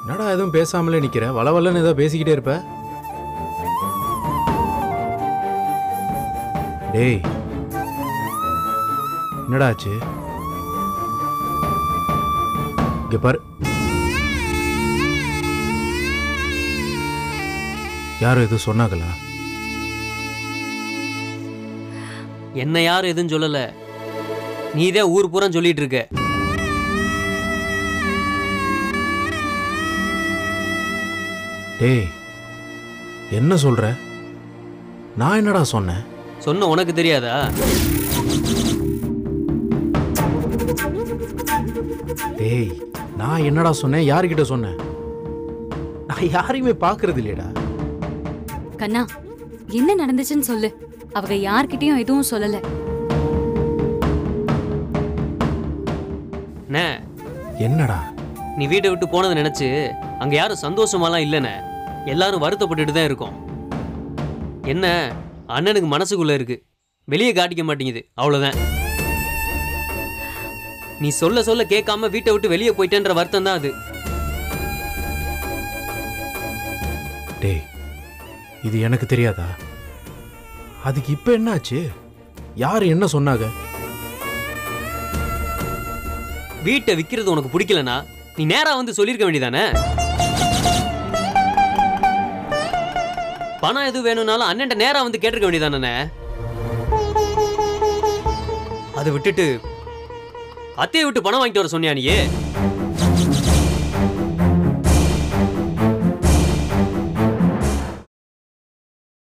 என்னடா எதுவும் பேசாமலே நிக்கிற வளவலன்னு ஏதோ பேசிக்கிட்டே இருப்ப டேய் என்னடா ஆச்சு இங்க பாரு யாரும் எதுவும் சொன்னாங்களா என்ன யாரும் எதுவும் சொல்லல நீதே ஊர் பூரா சொல்லிட்டு இருக்க டேய் என்ன சொல்ற நான் என்னடா சொன்னேன் சொன்ன உனக்கு தெரியாதா டேய் நான் என்னடா சொன்னேன் யார்கிட்ட சொன்னேன் நான் யாரையுமே பார்க்கறது இல்லையடா கண்ணா என்ன நடந்துச்சுன்னு சொல்லு அவங்க யார்கிட்டயும் எதுவும் சொல்லல என்ன என்னடா நீ வீட்டை விட்டு போனதை நினைச்சு அங்க யாரும் சந்தோஷமாலாம் இல்லைண்ணே எல்லாரும் வருத்தப்பட்டுட்டு தான் இருக்கோம் என்ன அண்ணனுக்கு மனசுக்குள்ள இருக்கு வெளியே காட்டிக்க மாட்டேங்குது அவ்வளவுதான் நீ சொல்ல சொல்ல கேட்காம வீட்டை விட்டு வெளியே போயிட்டேன்ற வருத்தம் தான் அது டேய் இது எனக்கு தெரியாதா அதுக்கு இப்ப என்னாச்சு யார் என்ன சொன்னாங்க வீட்டை விக்கிறது உனக்கு பிடிக்கலனா நீ நேரா வந்து சொல்லியிருக்க வேண்டியதானே பணம் எது வேணும்னாலும் அண்ணன்ட்ட நேரா வந்து கேட்டிருக்க வேண்டியதானே அதை விட்டுட்டு அத்தையை விட்டு பணம் வாங்கிட்டு வர சொன்னியா நீயே